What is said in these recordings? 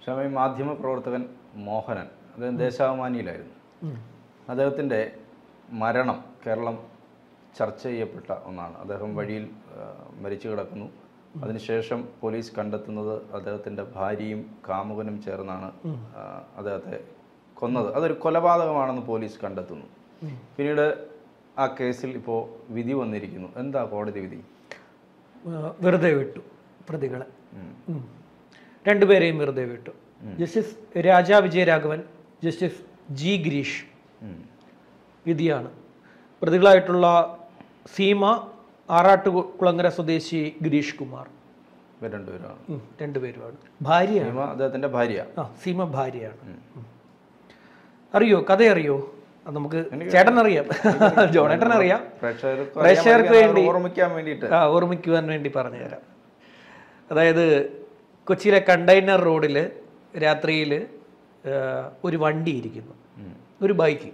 ക്ഷമ മാധ്യമ പ്രവർത്തകൻ മോഹനൻ അദ്ദേഹം ദേശാഭിമാനിയിലായിരുന്നു അദ്ദേഹത്തിൻ്റെ മരണം കേരളം ചർച്ച ചെയ്യപ്പെട്ട ഒന്നാണ് അദ്ദേഹം വഴിയിൽ ആ, മരിച്ചു കിടക്കുന്നു അതിനുശേഷം പോലീസ് കണ്ടെത്തുന്നത് അദ്ദേഹത്തിൻ്റെ ഭാര്യയും കാമുകനും ചേർന്നാണ് ആ, അദ്ദേഹത്തെ കൊന്നത് അതൊരു കൊലപാതകമാണെന്ന് പോലീസ് കണ്ടെത്തുന്നു പിന്നീട് ആ കേസിൽ ഇപ്പോൾ വിധി വന്നിരിക്കുന്നു എന്താ കോടതി വിധി ആ, വെറുതെ വിട്ടു പ്രതികളെ ഉം. രണ്ടുപേരെയും വെറുതെ വിട്ടു justice Raja Vijayaraghavan justice G Girish ഉം. വിധിയാണ് പ്രതികളായിട്ടുള്ള സീമ ആറാട്ടുകുളങ്ങര സ്വദേശി ഗിരീഷ് കുമാർ ഇവർ രണ്ടുപേരാണ് ഉം, രണ്ടുപേരുമാണ് ഭാര്യയാണ് സീമ അദ്ദേഹത്തിൻ്റെ ഭാര്യ ആ സീമ ഭാര്യയാണ് ഉം. അറിയോ കഥ അറിയോ അത് നമുക്ക് ചേട്ടൻ അറിയാം ജോണേട്ടൻ അറിയാം പ്രേക്ഷകർക്ക് പ്രേക്ഷകർക്ക് അറിയാൻ വേണ്ടി ഓർമ്മിക്കാൻ വേണ്ടിയിട്ട് ആ ഓർമ്മിക്കുവാൻ വേണ്ടി പറഞ്ഞുതരാം അതായത് കൊച്ചിയിലെ കണ്ടെയ്നർ റോഡിൽ രാത്രിയിൽ ഒരു വണ്ടി ഇരിക്കുന്നു ഒരു ബൈക്ക്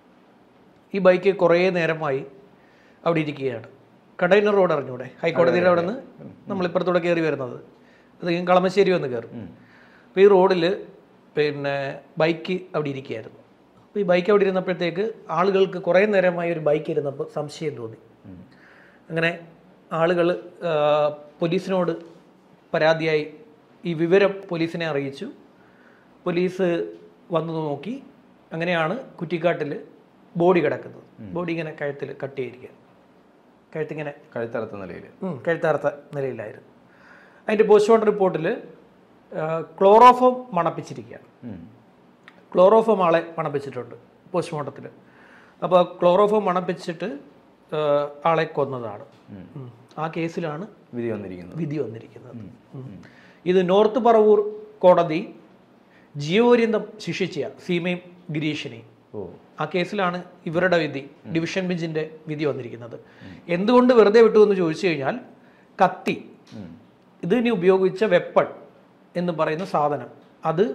ഈ ബൈക്ക് കുറേ നേരമായി അവിടെ ഇരിക്കുകയാണ് കണ്ടെയ്നർ റോഡ് അറിഞ്ഞൂടെ ഹൈക്കോടതിയുടെ അവിടെ നിന്ന് നമ്മളിപ്പുറത്തൂടെ കയറി വരുന്നത് അത് കഴിഞ്ഞ് കളമശ്ശേരി വന്ന് കയറും അപ്പോൾ ഈ റോഡിൽ പിന്നെ ബൈക്ക് അവിടെ ഇരിക്കുകയായിരുന്നു അപ്പോൾ ഈ ബൈക്ക് അവിടെ ഇരുന്നപ്പോഴത്തേക്ക് ആളുകൾക്ക് കുറേ നേരമായി ഒരു ബൈക്ക് ഇരുന്നപ്പോൾ സംശയം തോന്നി അങ്ങനെ ആളുകൾ പോലീസിനോട് പരാതിയായി ഈ വിവരം പോലീസിനെ അറിയിച്ചു പോലീസ് വന്നു നോക്കി അങ്ങനെയാണ് കുറ്റിക്കാട്ടിൽ ബോഡി കിടക്കുന്നത് ബോഡി ഇങ്ങനെ കഴുത്തിൽ കട്ട് ചെയ്തിരിക്കുക കഴുത്തിങ്ങനെ കഴുത്തറത്ത നിലയിൽ ഉം, കഴുത്താർത്ത നിലയിലായിരുന്നു അതിൻ്റെ പോസ്റ്റ്മോർട്ടം റിപ്പോർട്ടിൽ ക്ലോറോഫോം മണപ്പിച്ചിരിക്കുകയാണ് ക്ലോറോഫോം ആളെ മണപ്പിച്ചിട്ടുണ്ട് പോസ്റ്റ്മോർട്ടത്തിൽ അപ്പോൾ ക്ലോറോഫോം മണപ്പിച്ചിട്ട് ആ, ആളെ കൊന്നതാണ് ഉം. ആ കേസിലാണ് വിധി വന്നിരിക്കുന്നത് വിധി വന്നിരിക്കുന്നത് ഉം. ഇത് നോർത്ത് പറവൂർ കോടതി ജീവപര്യന്തം ശിക്ഷിച്ച സീമയും ഗിരീഷിനെയും ഓ ആ കേസിലാണ് ഇവരുടെ വിധി ഡിവിഷൻ ബെഞ്ചിന്റെ വിധി വന്നിരിക്കുന്നത് എന്തുകൊണ്ട് വെറുതെ വിട്ടു എന്ന് ചോദിച്ചു കഴിഞ്ഞാൽ കത്തി ഉം. ഇതിന് ഉപയോഗിച്ച വെപ്പൺ എന്ന് പറയുന്ന സാധനം അത്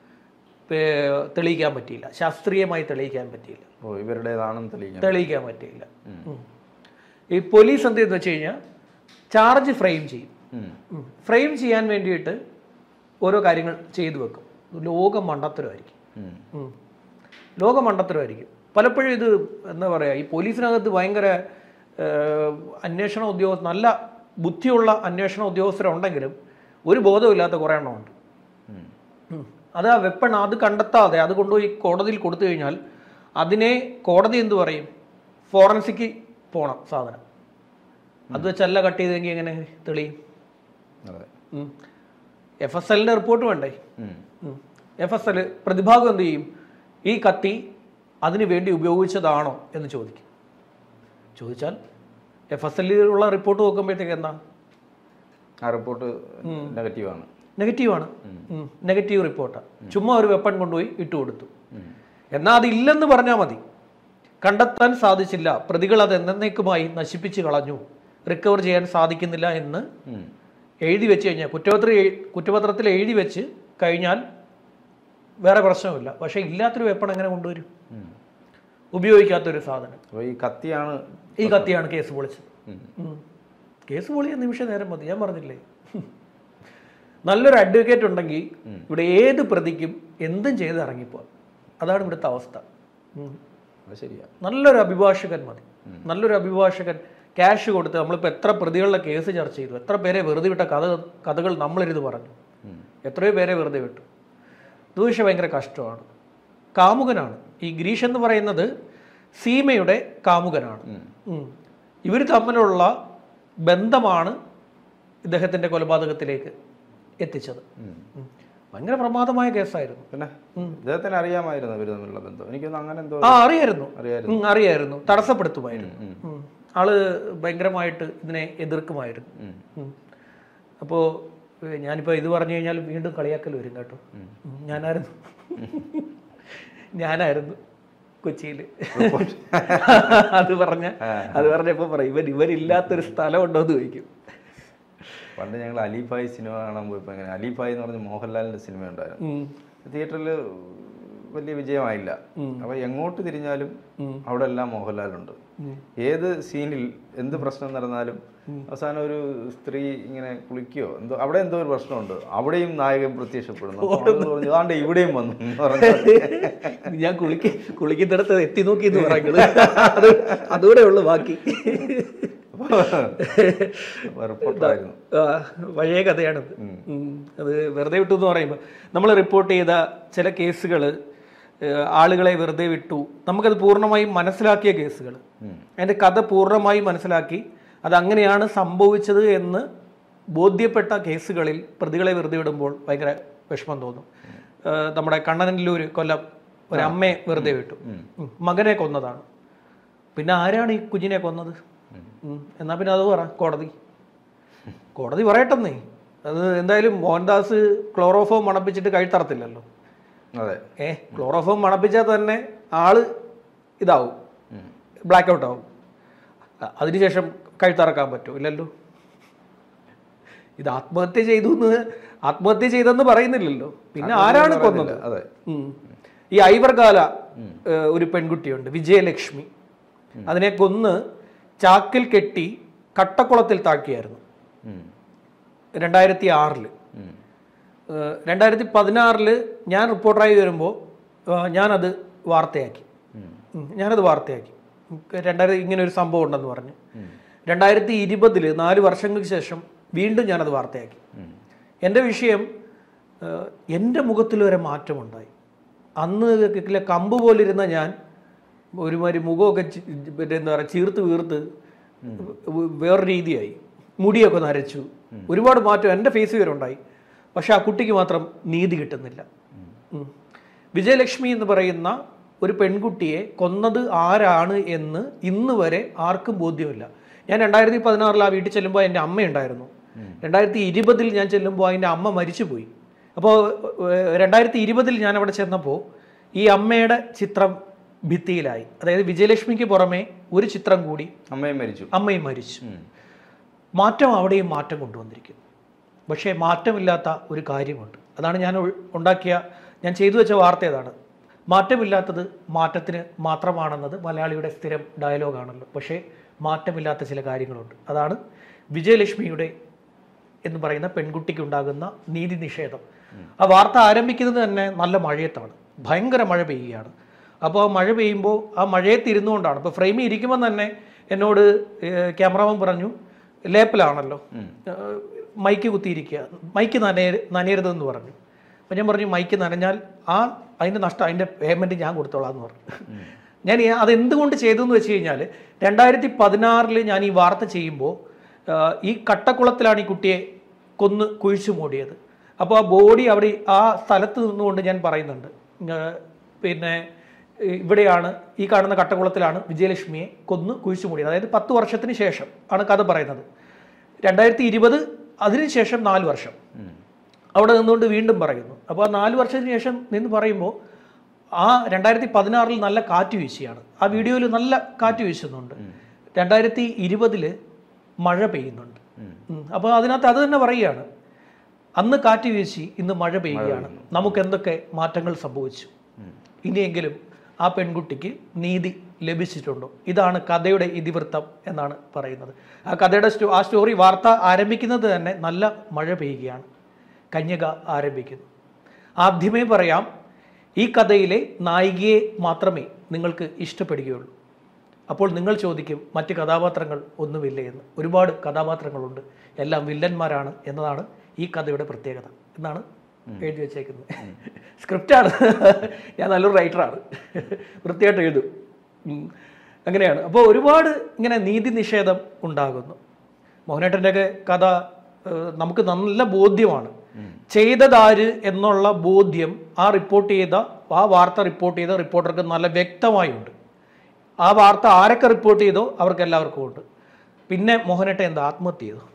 പേ- തെളിയിക്കാൻ പറ്റിയില്ല ശാസ്ത്രീയമായി തെളിയിക്കാൻ പറ്റിയില്ല ഓ ഇവരുടേതാണെന്ന് തെളിയിക്കാൻ തെളിയിക്കാൻ പറ്റിയില്ല ഉം. ഈ പോലീസ് എന്ത് ചെയ്തെന്ന് വെച്ച് കഴിഞ്ഞാൽ ചാർജ് ഫ്രെയിം ചെയ്യും ഉം. ഫ്രെയിം ചെയ്യാൻ വേണ്ടിയിട്ട് ഓരോ കാര്യങ്ങൾ ചെയ്തു വെക്കും ലോക മണ്ടത്തരമായിരിക്കും ഉം. ഉം. ലോക മണ്ടത്തരമായിരിക്കും പലപ്പോഴും ഇത് എന്താ പറയുക ഈ പോലീസിനകത്ത് ഭയങ്കര ഏഹ്, അന്വേഷണ ഉദ്യോഗസ്ഥ നല്ല ബുദ്ധിയുള്ള അന്വേഷണ ഉദ്യോഗസ്ഥരുണ്ടെങ്കിലും ഒരു ബോധമില്ലാത്ത കുറേ എണ്ണമുണ്ട് ഉം. ഉം. അത് ആ വെപ്പൺ അത് കണ്ടെത്താതെ അത് കൊണ്ടുപോയി കോടതിയിൽ കൊടുത്തു കഴിഞ്ഞാൽ അതിനെ കോടതി എന്ത് പറയും ഫോറൻസിക്ക് പോണം സാധനം അത് വെച്ചല്ല കട്ട് ചെയ്തെങ്കിൽ എങ്ങനെ തെളിയും അതെ എഫ് എസ് എല്ലിൻ്റെ റിപ്പോർട്ട് വേണ്ടേ ഉം. എഫ് എസ് എൽ പ്രതിഭാഗം എന്ത് ചെയ്യും ഈ കത്തി അതിന് വേണ്ടി ഉപയോഗിച്ചതാണോ എന്ന് ചോദിക്കും ചോദിച്ചാൽ എഫ് എസ് എല്ലിലുള്ള റിപ്പോർട്ട് നോക്കുമ്പോഴത്തേക്ക് എന്താ ആ റിപ്പോർട്ട് നെഗറ്റീവാണ് നെഗറ്റീവാണ് നെഗറ്റീവ് റിപ്പോർട്ടാണ് ചുമ്മാ ഒരു വെപ്പൺ കൊണ്ടുപോയി ഇട്ടു കൊടുത്തു എന്നാൽ അതില്ലെന്ന് പറഞ്ഞാൽ മതി കണ്ടെത്താൻ സാധിച്ചില്ല പ്രതികൾ അത് എന്നേക്കുമായി നശിപ്പിച്ച് കളഞ്ഞു റിക്കവർ ചെയ്യാൻ സാധിക്കുന്നില്ല എന്ന് ഉം. എഴുതി വെച്ച് കഴിഞ്ഞാൽ കുറ്റപത്ര കുറ്റപത്രത്തിൽ എഴുതി വെച്ച് കഴിഞ്ഞാൽ വേറെ പ്രശ്നമില്ല പക്ഷേ ഇല്ലാത്തൊരു വെപ്പൺ എങ്ങനെ കൊണ്ടുവരും ഉം. ഉപയോഗിക്കാത്തൊരു സാധനം അപ്പോൾ ഈ കത്തിയാണ് ഈ കത്തിയാണ് കേസ് പൊളിച്ചത് ഉം. ഉം. കേസ് പൊളിയ നിമിഷം നേരം മതി ഞാൻ പറഞ്ഞില്ലേ നല്ലൊരു അഡ്വക്കേറ്റ് ഉണ്ടെങ്കിൽ ഇവിടെ ഏത് പ്രതിക്കും എന്തും ചെയ്ത് ഇറങ്ങിപ്പോവാം അതാണ് ഇവിടുത്തെ അവസ്ഥ ഉം. അത് ശരിയാ നല്ലൊരു അഭിഭാഷകൻ മതി നല്ലൊരു അഭിഭാഷകൻ ക്യാഷ് കൊടുത്ത് നമ്മളിപ്പോൾ എത്ര പ്രതികളുടെ കേസ് ചർച്ച ചെയ്തു എത്ര പേരെ വെറുതെ വിട്ട കഥ കഥകൾ നമ്മളിരുന്ന് പറഞ്ഞു ഉം. എത്രയോ പേരെ വെറുതെ വിട്ടു ഇത് പക്ഷേ ഭയങ്കര കഷ്ടമാണ് കാമുകനാണ് ഈ ഗിരീഷ് എന്ന് പറയുന്നത് സീമയുടെ കാമുകനാണ് ഇവർ തമ്മിലുള്ള ബന്ധമാണ് ഇദ്ദേഹത്തിൻ്റെ കൊലപാതകത്തിലേക്ക് എത്തിച്ചത് ഉം. ഭയങ്കര പ്രമാദമായ കേസായിരുന്നു പിന്നെ ഇദ്ദേഹത്തിന് അറിയാമായിരുന്നു ഇവർ തമ്മിലുള്ള ബന്ധം എനിക്കൊന്നും അങ്ങനെ എന്തോ ആ അറിയായിരുന്നു അറിയായിരുന്നു. ഉം, അറിയായിരുന്നു തടസ്സപ്പെടുത്തുമായിരുന്നു ഉം. ആള് ഭയങ്കരമായിട്ട് ഇതിനെ എതിർക്കുമായിരുന്നു ഉം. അപ്പോ ഏ, ഞാനിപ്പോ ഇത് പറഞ്ഞു കഴിഞ്ഞാൽ വീണ്ടും കളിയാക്കൽ വരും കേട്ടോ ഉം, ഞാനായിരുന്നു ഞാനായിരുന്നു കൊച്ചിയിൽ അത് പറഞ്ഞ അത് പറഞ്ഞപ്പോ പറയും ഇവൻ ഇവരില്ലാത്തൊരു സ്ഥലം ഉണ്ടോ എന്ന് ചോദിക്കും പണ്ട് ഞങ്ങൾ അലിഫായി സിനിമ കാണാൻ പോയപ്പോൾ അങ്ങനെ അലിഫായി എന്ന് പറഞ്ഞ മോഹൻലാലിന്റെ സിനിമ ഉണ്ടായിരുന്നു ഉം. തിയേറ്ററിൽ വലിയ വിജയമായില്ല അപ്പൊ എങ്ങോട്ട് തിരിഞ്ഞാലും അവിടെ എല്ലാം മോഹൻലാലുണ്ട് ഏത് സീനിൽ എന്ത് പ്രശ്നം നടന്നാലും അവസാനം ഒരു സ്ത്രീ ഇങ്ങനെ കുളിക്കുകയോ എന്തോ അവിടെ എന്തോ ഒരു പ്രശ്നമുണ്ട് അവിടെയും നായകൻ പ്രത്യക്ഷപ്പെടുന്നു അപ്പോൾ ആളുകൾ പറഞ്ഞു "ദാണ്ടെ ഇവിടെയും വന്നു എന്ന് പറഞ്ഞു ഞാൻ കുളിക്ക് കുളിക്കുന്നിടത്ത് എത്തി നോക്കി എന്ന് പറയുന്നത് അത് അതുകൂടെ ഉള്ളു ബാക്കി റിപ്പോർട്ടായിരുന്നു ആ, പഴയ കഥയാണത് ഉം. അത് വെറുതെ വിട്ടു എന്ന് പറയുമ്പോൾ നമ്മൾ റിപ്പോർട്ട് ചെയ്ത ചില കേസുകൾ ആളുകളെ വെറുതെ വിട്ടു നമുക്കത് പൂർണ്ണമായും മനസ്സിലാക്കിയ കേസുകൾ അതിൻ്റെ കഥ പൂർണ്ണമായും മനസ്സിലാക്കി അത് അങ്ങനെയാണ് സംഭവിച്ചത് എന്ന് ബോധ്യപ്പെട്ട കേസുകളിൽ പ്രതികളെ വെറുതെ വിടുമ്പോൾ ഭയങ്കര വിഷമം തോന്നും ആ, നമ്മുടെ കണ്ണനല്ലൂർ കൊല്ലം ഒരമ്മയെ വെറുതെ വിട്ടു ഉം. മകനെ കൊന്നതാണ് പിന്നെ ആരാണ് ഈ കുഞ്ഞിനെ കൊന്നത് ഉം. എന്നാ പിന്നെ അത് പറ കോടതി കോടതി പറയട്ടെന്നേ അത് എന്തായാലും മോഹൻദാസ് ക്ലോറോഫോം മണപ്പിച്ചിട്ട് കഴുത്തറത്തില്ലല്ലോ അതെ ഏ ക്ലോറോഫോം മണപ്പിച്ചാൽ തന്നെ ആള് ഇതാവും ബ്ലാക്ക് ഔട്ട് ആവും അ- അതിനുശേഷം കഴുത്തറക്കാൻ പറ്റുമോ ഇല്ലല്ലോ ഇത് ആത്മഹത്യ ചെയ്തു എന്ന് ആത്മഹത്യ ചെയ്തെന്ന് പറയുന്നില്ലല്ലോ പിന്നെ ആരാണ് കൊന്നത് അതെ ഉം. ഈ ഐവർകാല ഏഹ്, ഒരു പെൺകുട്ടിയുണ്ട് വിജയലക്ഷ്മി അതിനെ കൊന്ന് ചാക്കിൽ കെട്ടി കട്ടക്കുളത്തിൽ താഴ്ത്തിയായിരുന്നു ഉം. രണ്ടായിരത്തി ആറില് ഉം. രണ്ടായിരത്തി പതിനാറില് ഞാൻ റിപ്പോർട്ടറായി വരുമ്പോൾ ഞാനത് വാർത്തയാക്കി ഉം. ഉം, ഞാനത് വാർത്തയാക്കി ഉം, രണ്ടായിരത്തി ഇങ്ങനെ ഒരു സംഭവം ഉണ്ടെന്ന് പറഞ്ഞ് രണ്ടായിരത്തി ഇരുപതില് നാല് വർഷങ്ങൾക്ക് ശേഷം വീണ്ടും ഞാനത് വാർത്തയാക്കി ഉം. എൻ്റെ വിഷയം ഏഹ്, എൻ്റെ മുഖത്തിൽ വരെ മാറ്റമുണ്ടായി അന്ന് ഇല്ല കമ്പ് പോലിരുന്ന ഞാൻ ഒരുമാതിരി മുഖമൊക്കെ ചി- മറ്റേ എന്താ പറയുക ചീർത്ത് വീർത്ത് വേറെ രീതിയായി മുടിയൊക്കെ നരച്ചു ഒരുപാട് മാറ്റം എൻ്റെ ഫേസ് വരെ ഉണ്ടായി പക്ഷെ ആ കുട്ടിക്ക് മാത്രം നീതി കിട്ടുന്നില്ല ഉം. വിജയലക്ഷ്മി എന്ന് പറയുന്ന ഒരു പെൺകുട്ടിയെ കൊന്നത് ആരാണ് എന്ന് ഇന്ന് വരെ ആർക്കും ബോധ്യമില്ല ഞാൻ രണ്ടായിരത്തി പതിനാറിൽ ആ വീട്ടിൽ ചെല്ലുമ്പോൾ എൻ്റെ അമ്മയുണ്ടായിരുന്നു രണ്ടായിരത്തി ഇരുപതിൽ ഞാൻ ചെല്ലുമ്പോൾ അതിൻ്റെ അമ്മ മരിച്ചുപോയി അപ്പോൾ രണ്ടായിരത്തി ഇരുപതിൽ ഞാൻ അവിടെ ചെന്നപ്പോൾ ഈ അമ്മയുടെ ചിത്രം ഭിത്തിയിലായി അതായത് വിജയലക്ഷ്മിക്ക് പുറമെ ഒരു ചിത്രം കൂടി അമ്മയും മരിച്ചു അമ്മയും മരിച്ചു ഉം. മാറ്റം അവിടെയും മാറ്റം കൊണ്ടുവന്നിരിക്കുന്നു പക്ഷേ മാറ്റമില്ലാത്ത ഒരു കാര്യമുണ്ട് അതാണ് ഞാൻ ഉൾ- ഉണ്ടാക്കിയ ഞാൻ ചെയ്തു വെച്ച വാർത്ത ഏതാണ് മാറ്റമില്ലാത്തത് മാറ്റത്തിന് മാത്രമാണെന്നത് മലയാളിയുടെ സ്ഥിരം ഡയലോഗാണല്ലോ പക്ഷേ മാറ്റമില്ലാത്ത ചില കാര്യങ്ങളുണ്ട് അതാണ് വിജയലക്ഷ്മിയുടെ എന്ന് പറയുന്ന പെൺകുട്ടിക്ക് ഉണ്ടാകുന്ന നീതി നിഷേധം ആ വാർത്ത ആരംഭിക്കുന്നത് തന്നെ നല്ല മഴയത്താണ് ഭയങ്കര മഴ പെയ്യുകയാണ് അപ്പോൾ ആ മഴ പെയ്യുമ്പോൾ ആ മഴയത്ത് ഇരുന്നുകൊണ്ടാണ് ഇപ്പോൾ ഫ്രെയിമിൽ ഇരിക്കുമ്പോൾ തന്നെ എന്നോട് ഏഹ്, ക്യാമറാമാൻ പറഞ്ഞു ലേപ്പിലാണല്ലോ ഏഹ്, മൈക്ക് കുത്തിയിരിക്കുക മൈക്ക് നനയ നനയരുതെന്ന് പറഞ്ഞു അപ്പം ഞാൻ പറഞ്ഞു മൈക്ക് നനഞ്ഞാൽ ആ അതിൻ്റെ നഷ്ടം അതിൻ്റെ പേയ്മെൻറ്റ് ഞാൻ കൊടുത്തോളാം എന്ന് പറഞ്ഞു ഞാൻ ഈ- അതെന്തുകൊണ്ട് ചെയ്തു എന്ന് വെച്ച് കഴിഞ്ഞാൽ രണ്ടായിരത്തി പതിനാറിൽ ഞാൻ ഈ വാർത്ത ചെയ്യുമ്പോൾ ആഹ്, ഈ കട്ടക്കുളത്തിലാണ് ഈ കുട്ടിയെ കൊന്ന് കുഴിച്ചു മൂടിയത് അപ്പോൾ ആ ബോഡി അവിടെ ആ സ്ഥലത്ത് നിന്നുകൊണ്ട് ഞാൻ പറയുന്നുണ്ട് ആഹ്, പിന്നെ ഈ- ഇവിടെയാണ് ഈ കാണുന്ന കട്ടക്കുളത്തിലാണ് വിജയലക്ഷ്മിയെ കൊന്ന് കുഴിച്ചു മൂടിയത് അതായത് പത്ത് വർഷത്തിന് ശേഷം ആണ് കഥ പറയുന്നത് രണ്ടായിരത്തി ഇരുപത് അതിനുശേഷം നാല് വർഷം ഉം. അവിടെ നിന്നുകൊണ്ട് വീണ്ടും പറയുന്നു അപ്പോൾ ആ നാല് വർഷത്തിന് ശേഷം നിന്ന് പറയുമ്പോൾ ആ രണ്ടായിരത്തി പതിനാറിൽ നല്ല കാറ്റ് വീശിയാണ് ആ വീഡിയോയിൽ നല്ല കാറ്റ് വീശുന്നുണ്ട് രണ്ടായിരത്തി ഇരുപതില് മഴ പെയ്യുന്നുണ്ട് അപ്പോൾ അതിനകത്ത് അത് തന്നെ പറയുകയാണ് അന്ന് കാറ്റ് വീശി ഇന്ന് മഴ പെയ്യുകയാണ് നമുക്ക് എന്തൊക്കെ മാറ്റങ്ങൾ സംഭവിച്ചു ഇനിയെങ്കിലും ആ പെൺകുട്ടിക്ക് നീതി ലഭിച്ചിട്ടുണ്ടോ ഇതാണ് കഥയുടെ ഇതിവൃത്തം എന്നാണ് പറയുന്നത് ആ കഥയുടെ സ്റ്റോ ആ സ്റ്റോറി വാർത്ത ആരംഭിക്കുന്നത് തന്നെ നല്ല മഴ പെയ്യുകയാണ് കന്യക ആരംഭിക്കുന്നു ആദ്യമേ പറയാം ഈ കഥയിലെ നായികയെ മാത്രമേ നിങ്ങൾക്ക് ഇഷ്ടപ്പെടുകയുള്ളൂ അപ്പോൾ നിങ്ങൾ ചോദിക്കും മറ്റ് കഥാപാത്രങ്ങൾ ഒന്നുമില്ലേ എന്ന് ഒരുപാട് കഥാപാത്രങ്ങളുണ്ട് എല്ലാം വില്ലന്മാരാണ് എന്നതാണ് ഈ കഥയുടെ പ്രത്യേകത എന്നാണ് എഴുതി വെച്ചേക്കുന്നത് സ്ക്രിപ്റ്റാണ് ഞാൻ നല്ലൊരു റൈറ്ററാണ് വൃത്തിയായിട്ട് എഴുതും ഉം. അങ്ങനെയാണ് അപ്പോൾ ഒരുപാട് ഇങ്ങനെ നീതി നിഷേധം ഉണ്ടാകുന്നു മോഹനേട്ടൻ്റെയൊക്കെ കഥ ഏഹ്, നമുക്ക് നല്ല ബോധ്യമാണ് ചെയ്തതാര് എന്നുള്ള ബോധ്യം ആ റിപ്പോർട്ട് ചെയ്ത ആ വാർത്ത റിപ്പോർട്ട് ചെയ്ത റിപ്പോർട്ടർക്ക് നല്ല വ്യക്തമായുണ്ട് ആ വാർത്ത ആരൊക്കെ റിപ്പോർട്ട് ചെയ്തോ അവർക്ക് എല്ലാവർക്കും ഉണ്ട് പിന്നെ മോഹനേട്ടൻ എന്താ ആത്മഹത്യ ചെയ്തു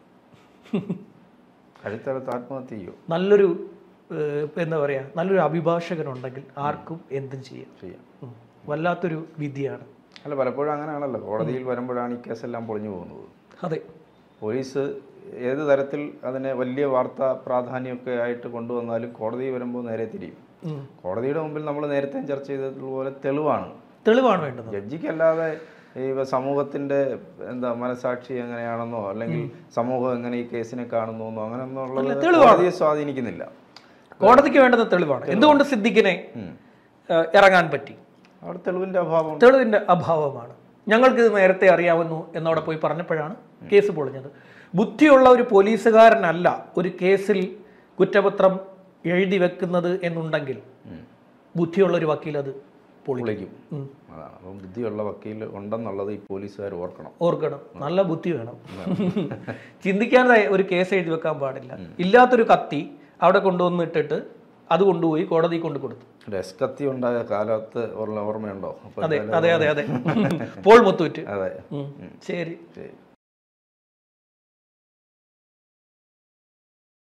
കഴുത്തറുത്ത് ആത്മഹത്യ ചെയ്യോ നല്ലൊരു ഏഹ്, എന്താ പറയുക നല്ലൊരു അഭിഭാഷകനുണ്ടെങ്കിൽ ആർക്കും എന്തും ചെയ്യാം ചെയ്യാം ഉം. വല്ലാത്തൊരു വിധിയാണ് അല്ല പലപ്പോഴും അങ്ങനെയാണല്ലോ കോടതിയിൽ വരുമ്പോഴാണ് ഈ കേസെല്ലാം പൊളിഞ്ഞു പോകുന്നത് അതെ പോലീസ് ഏത് തരത്തിൽ അതിനെ വലിയ വാർത്താ പ്രാധാന്യമൊക്കെ ആയിട്ട് കൊണ്ടുവന്നാലും കോടതി വരുമ്പോൾ നേരെ തിരിയും ഉം. കോടതിയുടെ മുമ്പിൽ നമ്മൾ നേരത്തെ ചർച്ച ചെയ്തതുപോലെ തെളിവാണ് തെളിവാണ് വേണ്ടത് ജഡ്ജിക്കല്ലാതെ ഈ സമൂഹത്തിന്റെ എന്താ മനസാക്ഷി എങ്ങനെയാണെന്നോ അല്ലെങ്കിൽ സമൂഹം എങ്ങനെ ഈ കേസിനെ കാണുന്നു എന്നോ അങ്ങനെയൊന്നും ഉള്ളത് കോടതിയെ സ്വാധീനിക്കുന്നില്ല കോടതിക്ക് വേണ്ടുന്ന തെളിവാണ് എന്തുകൊണ്ട് സിദ്ദിഖിനെ ഏഹ്, ഇറങ്ങാൻ പറ്റി അവിടെ തെളിവിന്റെ അഭാവം തെളിവിന്റെ അഭാവമാണ് ഞങ്ങൾക്ക് ഇത് നേരത്തെ അറിയാവുന്നു എന്നവിടെ പോയി പറഞ്ഞപ്പോഴാണ് കേസ് പൊളിഞ്ഞത് ബുദ്ധിയുള്ള ഒരു പോലീസുകാരനല്ല ഒരു കേസിൽ കുറ്റപത്രം എഴുതി വെക്കുന്നത് എന്നുണ്ടെങ്കിൽ ബുദ്ധിയുള്ള ഒരു വക്കീൽ അത് പൊളിക്കും പൊളിക്കും ഉം. അതാണ് അപ്പം ബുദ്ധിയുള്ള വക്കീൽ ഉണ്ടെന്നുള്ളത് ഈ പോലീസുകാർ ഓർക്കണം ഓർക്കണം നല്ല ബുദ്ധി വേണം ചിന്തിക്കാതെ ഒരു കേസ് എഴുതി വെക്കാൻ പാടില്ല ഇല്ലാത്തൊരു കത്തി അവിടെ കൊണ്ടുവന്നിട്ടിട്ട് അത് കൊണ്ടുപോയി കോടതി കൊണ്ട് കൊടുത്തു ഡെസ്ക് കത്തി ഉണ്ടായ കാലത്ത് ഉള്ള ഓർമ്മയുണ്ടോ അപ്പൊ അതെ അതെ അതെ അതെ പോൾ മുത്തൂറ്റ് അതെ ഉം. ശരി ശരി